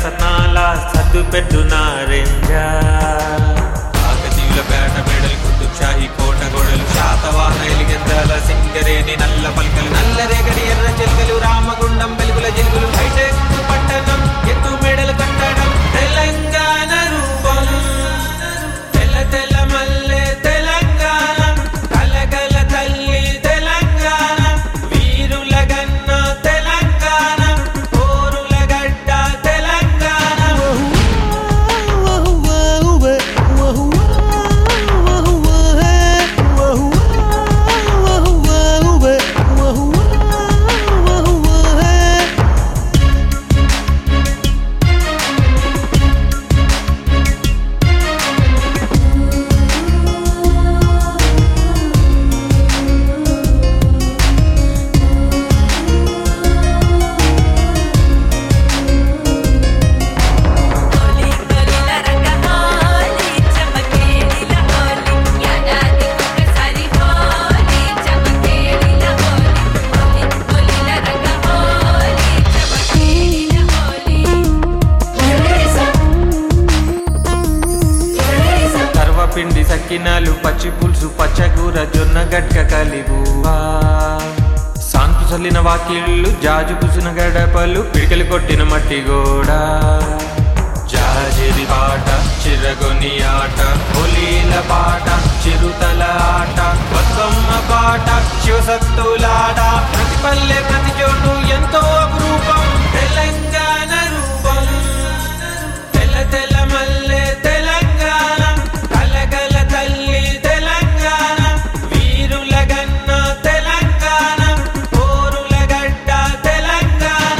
సనాల సద్దు పెట్టు నారెంజా కాకతీయుల పేట మెడలు కుతుబ్షాహి కోట గోడలు శాతవాహన ఎలిగెందాల సింగరేణి నల్ల పల్కలు నల్ల రేగడి ఎర్ర చెల్కలు రామగుండం వెలుగుల జిలుగులు హైటెక్ పట్టణం ఎత్తు మెడలు కట్టడం తెలంగాణ రూపం తెల్ల తెల్ల మల్లె తెలంగాణ కలగల తల్లి తెలంగాణ వీరుల గన్న తెలంగాణ పోరుల గడ్డ తెలంగాణ హోలీ హోలీల రంగ హోలీ చమకేడిల హోలీ యాదాది ఒక్కసారి హోలీ చమకేడిల హోలీ హోలీ హోలీల రంగ హోలీ చమకేడిల హోలీ సర్వపిండి సక్కినాలు పచ్చి పులుసు పచ్చకూర జొన్న గట్క కలిబువా సాంపు చల్లిన వాకిళ్ళు జాజు కుసిన గడపలు పిడికలు కొట్టిన మట్టి గోడ జాజిరి పాట చిరగొని ఆట హోలీల పాట చిరుతల ఆట బతుకమ్మ పాట శివసత్తులాట ప్రతి పల్లె ప్రతి చోటు ఎంతో అపురూపం తెలంగాణ రూపం తెల్ల తెల్ల మల్లె తెలంగాణ కలగల తల్లి తెలంగాణ వీరుల గన్న తెలంగాణ పోరుల గడ్డ తెలంగాణ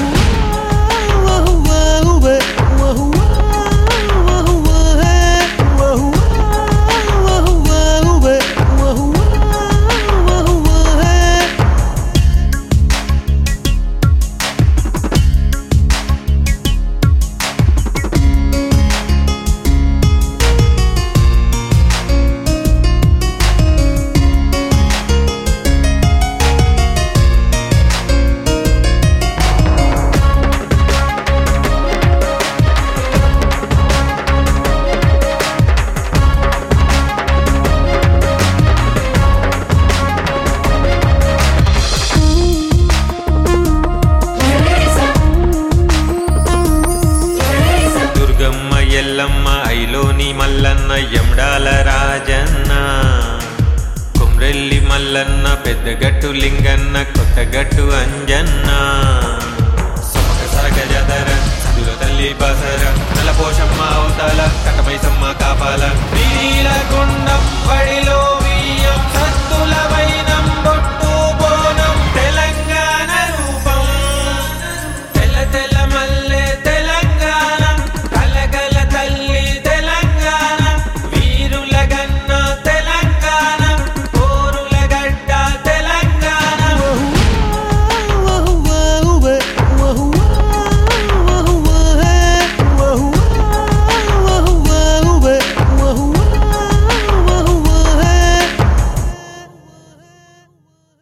దుర్గమ్మ ఎల్లమ్మ ఐలోని మల్లన్న ఎమ్డాల రాజన్న కుమ్రెల్లి మల్లన్న పెద్దగట్టు లింగన్న కొత్తగట్టు అంజన్న